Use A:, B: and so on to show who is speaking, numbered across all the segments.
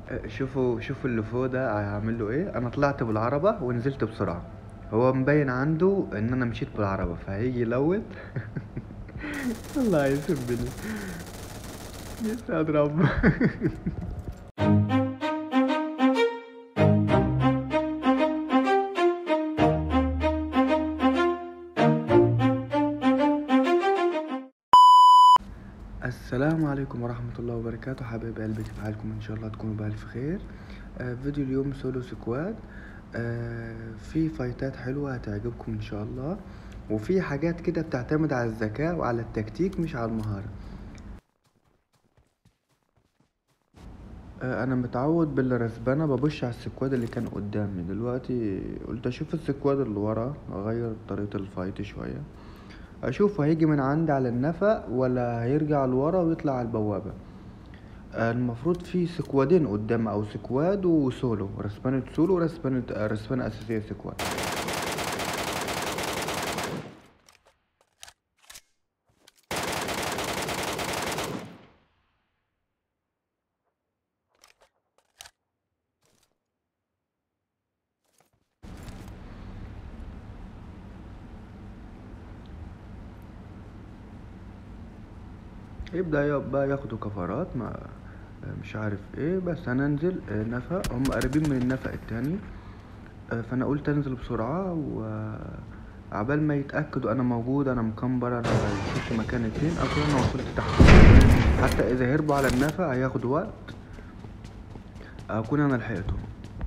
A: أه، شوفوا شوفوا اللي فوق ده هعمل له ايه انا طلعت بالعربة ونزلت بسرعة هو مبين عنده ان انا مشيت بالعربة فهيجي يلوت الله يسبني يسعد ربه السلام عليكم ورحمة الله وبركاته حبايب قلبي كيف حالكم ان شاء الله تكونوا بألف خير آه فيديو اليوم سولو سكواد آه في فايتات حلوة هتعجبكم ان شاء الله وفي حاجات كده بتعتمد على الذكاء وعلى التكتيك مش على المهارة آه انا متعود بالرسبنة ببش على السكواد اللي كان قدامي دلوقتي قلت اشوف السكواد اللي ورا اغير طريقة الفايت شوية اشوف هيجي من عندي على النفق ولا هيرجع لورا ويطلع على البوابة آه، المفروض في سكوادين قدام او سكواد وسولو رسبانة سولو ورسبانة آه، رسبانة اساسية سكواد يبدأ يا- بقى ياخدوا كفرات ما مش عارف ايه بس انا انزل آه، نفق هم قريبين من النفق التاني آه، فانا قلت انزل بسرعة وعبال ما يتأكدوا انا موجود انا مكمبر انا مشوفش مكاني فين اكون انا وصلت تحت حتى اذا هربوا على النفق هياخدوا وقت اكون انا لحقتهم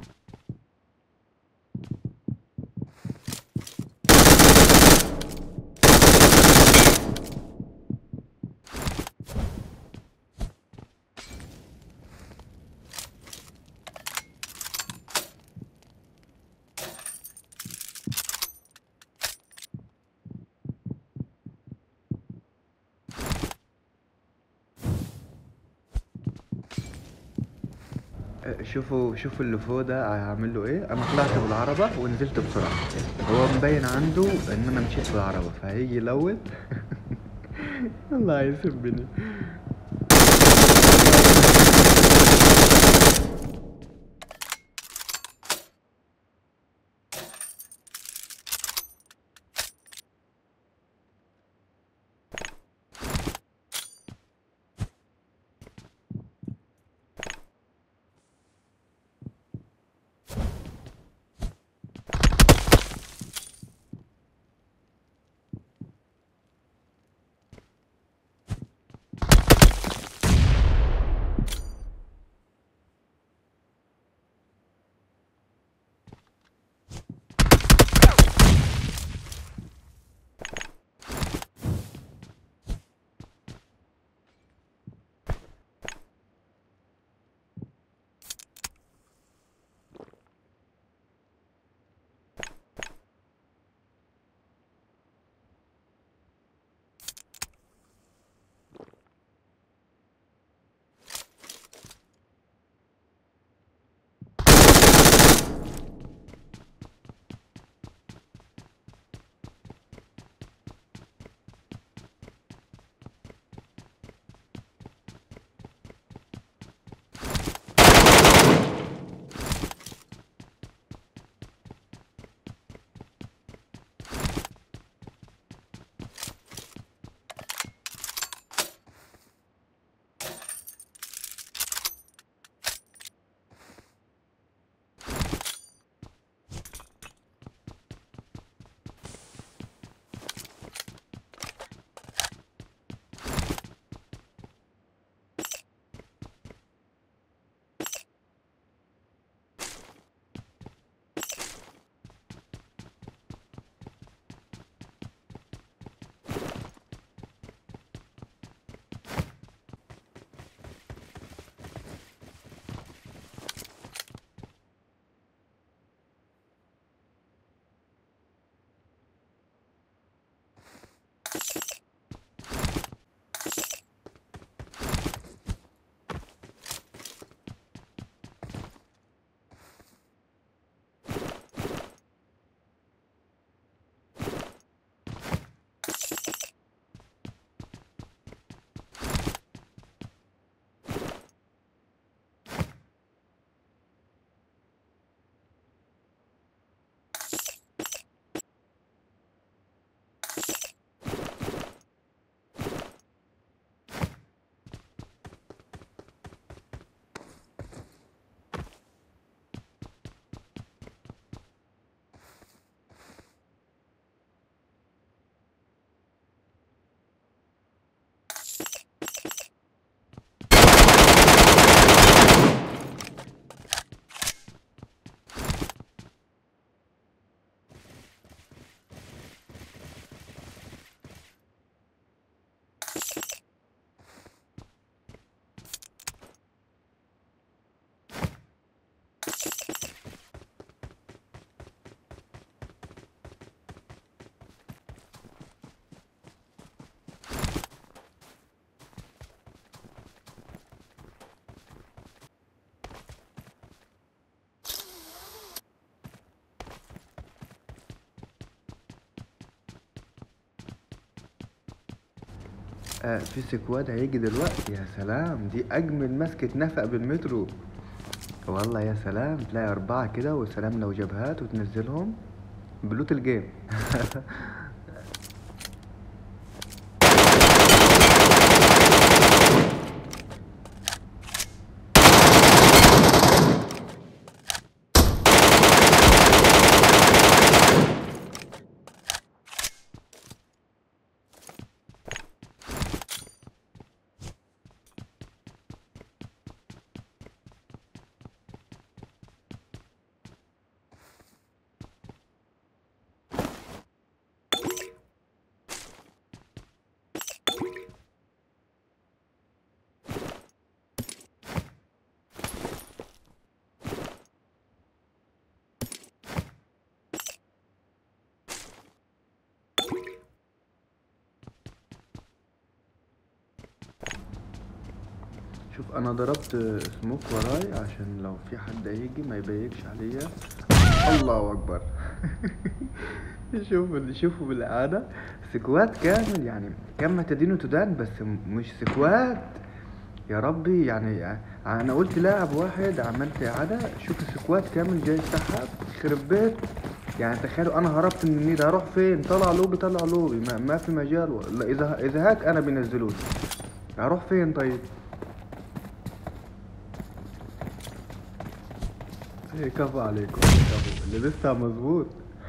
A: آه، شوفوا شوفوا اللي فوق ده هعمل له ايه انا طلعت بالعربة ونزلت بسرعة هو مبين عنده ان انا مشيت بالعربة فهيجي يلوت الله يسبني آه في سكواد هيجي دلوقتي يا سلام دي اجمل مسكة نفق بالمترو والله يا سلام تلاقي اربعة كده وسلام لو جبهات وتنزلهم بلوت الجيم شوف انا ضربت سموك وراي عشان لو في حد هيجي ما يبيكش عليا الله اكبر شوف اللي شوفوا بالعادة سكوات كامل يعني كما تدين تدان بس م- مش سكوات يا ربي يعني انا قلت لاعب واحد عملت اعادة شوف السكوات كامل جاي سحب يخرب بيت يعني تخيلوا انا هربت من النيد هروح فين طلع لوبي طلع لوبي ما, ما في مجال و- لا اذا اذا هاك انا بينزلوني هروح فين طيب ايه كفو عليكم كفو اللي لسه مظبوط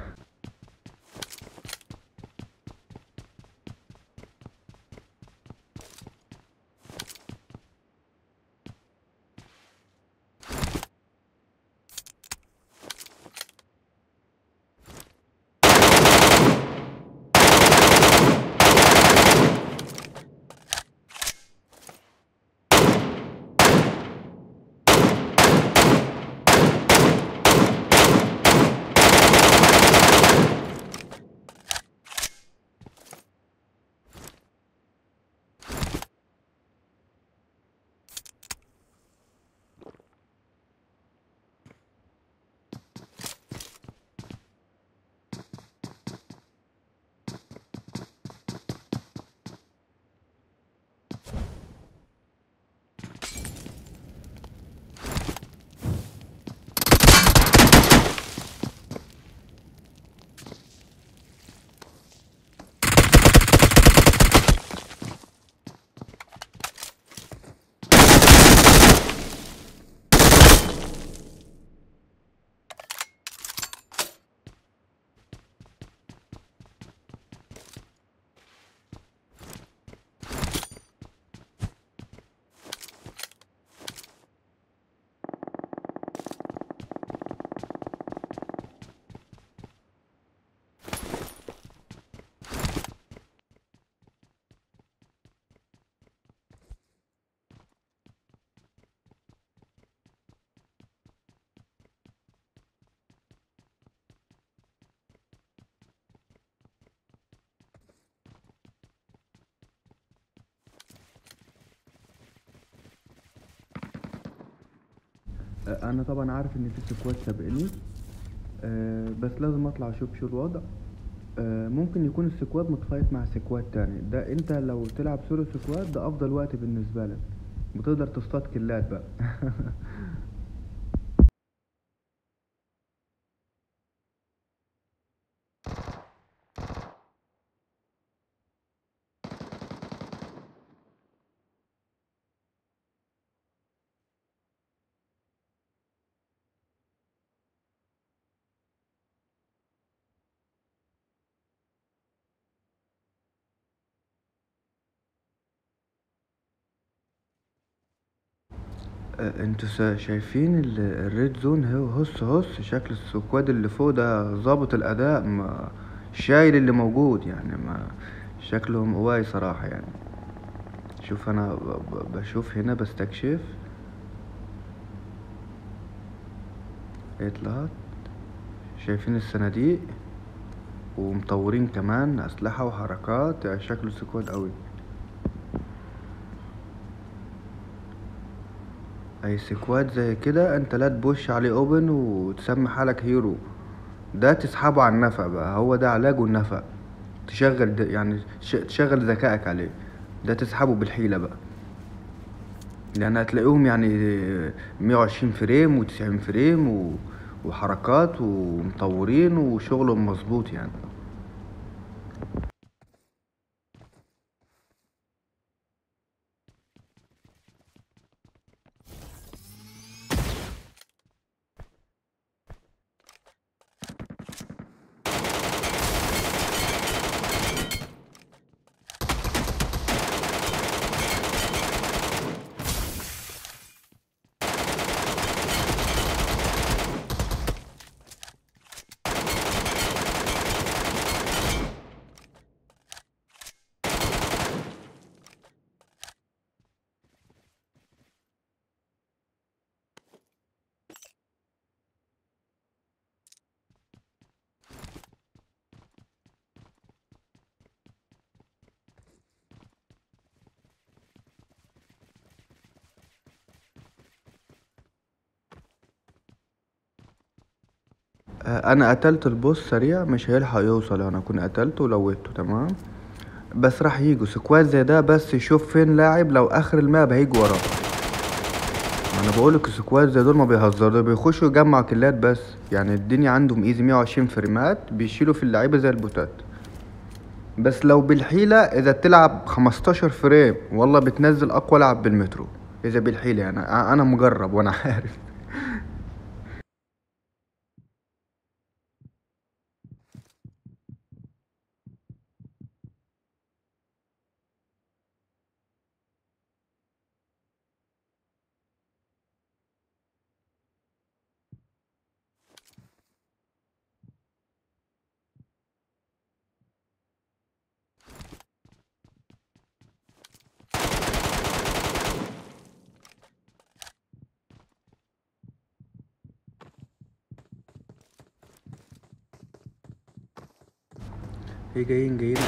A: آه، انا طبعا عارف ان في سكواد سابقني آه، بس لازم اطلع اشوف شو الوضع آه، ممكن يكون السكواد متفايت مع سكواد تاني ده انت لو تلعب سولو سكواد ده افضل وقت بالنسبة لك بتقدر تصطاد كلات بقى آه، انتوا سا- شايفين ال- الريد زون هو هص هص شكل السكواد اللي فوق ده ظابط الاداء ما شايل اللي موجود يعني ما شكلهم قواي صراحة يعني شوف انا ب- ب- بشوف هنا بستكشف اطلعت شايفين الصناديق ومطورين كمان اسلحة وحركات يعني شكله سكواد قوي اي سكواد زي كده انت لا تبوش عليه اوبن وتسمي حالك هيرو ده تسحبه على النفق بقى هو ده علاجه النفق تشغل د- يعني ش- تشغل ذكائك عليه ده تسحبه بالحيلة بقى لان هتلاقيهم يعني مية وعشرين فريم وتسعين فريم و... وحركات ومطورين وشغلهم مظبوط يعني آه، انا قتلت البوس سريع مش هيلحق يوصل انا كنت قتلته ولويته تمام بس راح يجوا سكواد زي ده بس يشوف فين لاعب لو اخر الماب هيجوا وراه ما انا بقولك سكواد زي دول ما بيهزروا دول بيخشوا يجمعوا كيلات بس يعني الدنيا عندهم ايزي 120 فريمات بيشيلوا في اللعيبه زي البوتات بس لو بالحيلة اذا بتلعب 15 فريم والله بتنزل اقوى لاعب بالمترو اذا بالحيلة يعني انا مجرب وانا عارف ايه جايين جايين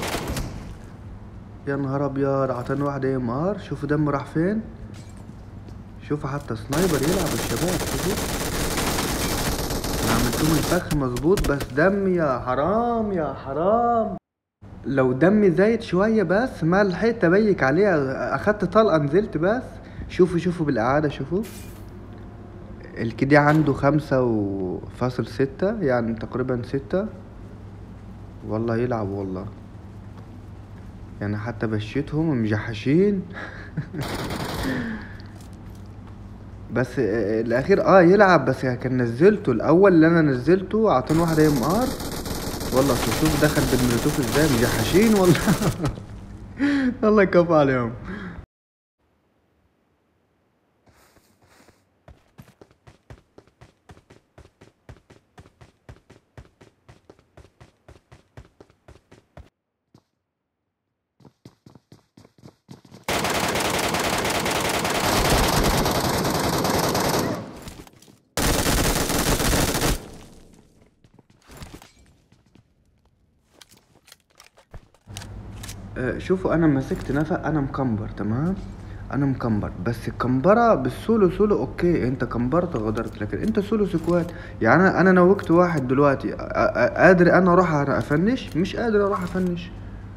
A: يا نهار ابيض عطاني واحد ام ار شوفوا دمه راح فين شوفوا حتى سنايبر يلعب الشباب شوفوا انا عملتهم الفخ مظبوط بس دم يا حرام يا حرام لو دمي زايد شوية بس ما لحقت ابيك عليها اخدت طلقة نزلت بس شوفوا شوفوا بالاعادة شوفوا الكدي عنده خمسة وفاصل ستة يعني تقريبا ستة والله يلعب والله يعني حتى بشيتهم مجحشين بس الاخير اه يلعب بس كان نزلته الاول اللي انا نزلته اعطاني واحد ام ار والله شوف دخل بالمولوتوف ازاي مجحشين والله الله يكفى عليهم آه، شوفوا انا مسكت نفق انا مكمبر تمام انا مكمبر بس الكمبرة بالسولو سولو اوكي انت كمبرت غدرت لكن انت سولو سكوات يعني انا انا نوكت واحد دلوقتي آ- آ- قادر انا اروح افنش مش قادر اروح افنش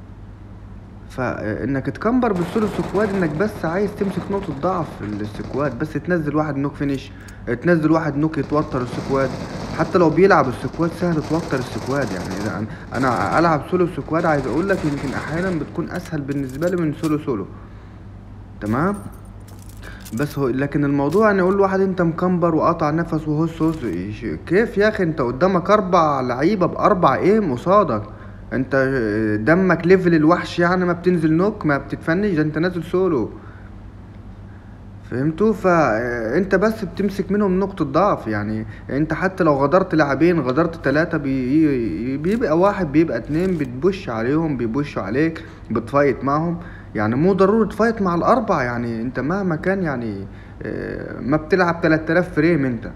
A: فانك تكمبر بالسولو سكواد انك بس عايز تمسك نقطة ضعف السكواد بس تنزل واحد نوك فينيش تنزل واحد نوك يتوتر السكواد حتى لو بيلعب السكواد سهل توتر السكواد يعني اذا أنا- انا العب سولو سكواد عايز اقول لك يمكن احيانا بتكون اسهل بالنسبة لي من سولو سولو تمام بس هو لكن الموضوع ان اقول لواحد انت مكمبر وقطع نفس وهص هص إيش- كيف يا اخي انت قدامك اربع لعيبه باربع ايم قصادك انت دمك ليفل الوحش يعني ما بتنزل نوك ما بتتفنش ده انت نازل سولو فهمتوا فانت بس بتمسك منهم نقطة ضعف يعني انت حتى لو غدرت لاعبين غدرت ثلاثة بي... بيبقى واحد بيبقى اتنين بتبش عليهم بيبشوا عليك بتفايت معهم يعني مو ضروري تفايت مع الاربعة يعني انت مهما كان يعني اه، ما بتلعب 3000 فريم انت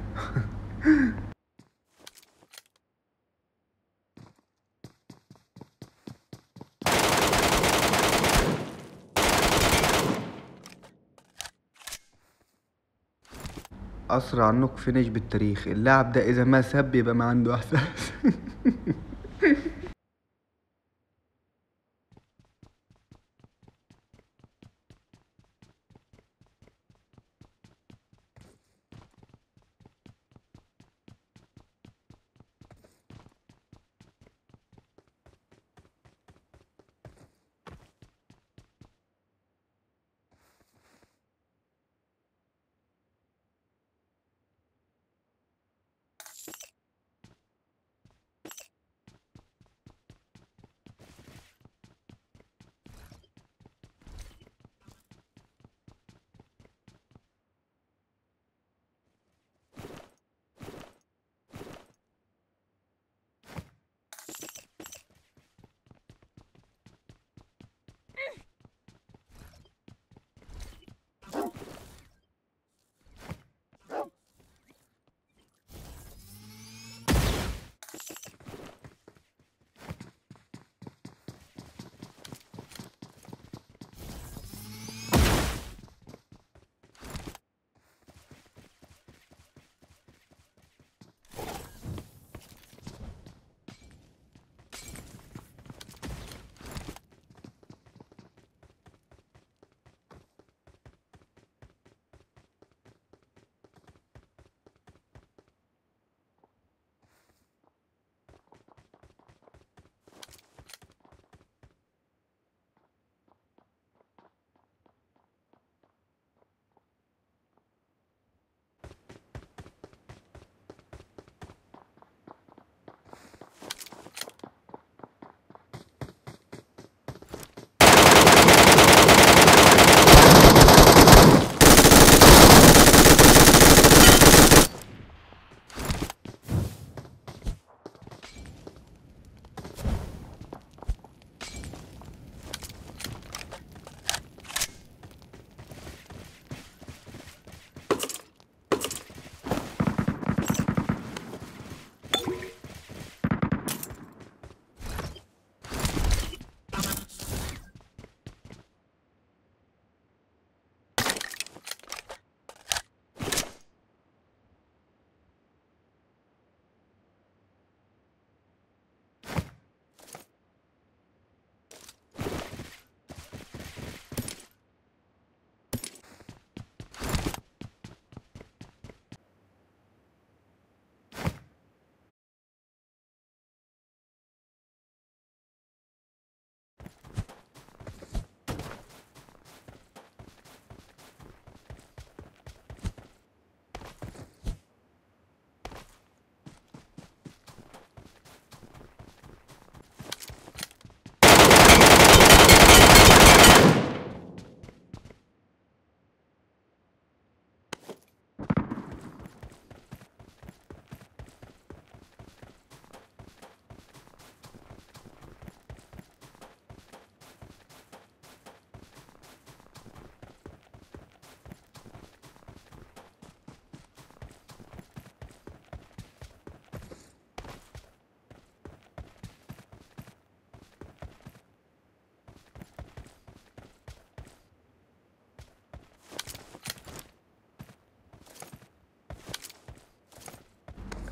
A: اسرع نوك فينيش بالتاريخ اللاعب ده اذا ما سب يبقى ما عنده احساس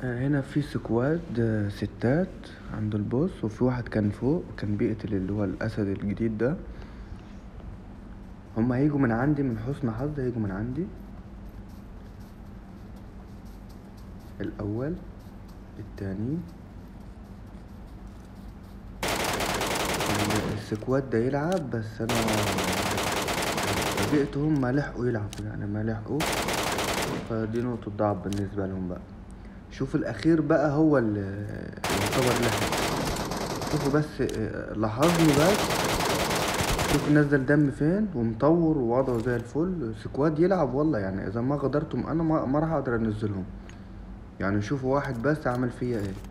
A: آه، هنا في سكواد آه، ستات عند البوس وفي واحد كان فوق كان بيقتل اللي هو الاسد الجديد ده هما هيجوا من عندي من حسن حظي هيجوا من عندي الاول التاني السكواد ده يلعب بس انا فاجئتهم ما لحقوا يلعبوا يعني ما لحقوا فدي نقطة ضعف بالنسبة لهم بقى شوف الاخير بقى هو اللي يعتبر لحق شوفوا بس آه، لاحظني بس شوف نزل دم فين ومطور ووضعه زي الفل سكواد يلعب والله يعني اذا ما غدرتم انا ما, ما راح اقدر انزلهم يعني شوفوا واحد بس عمل فيا ايه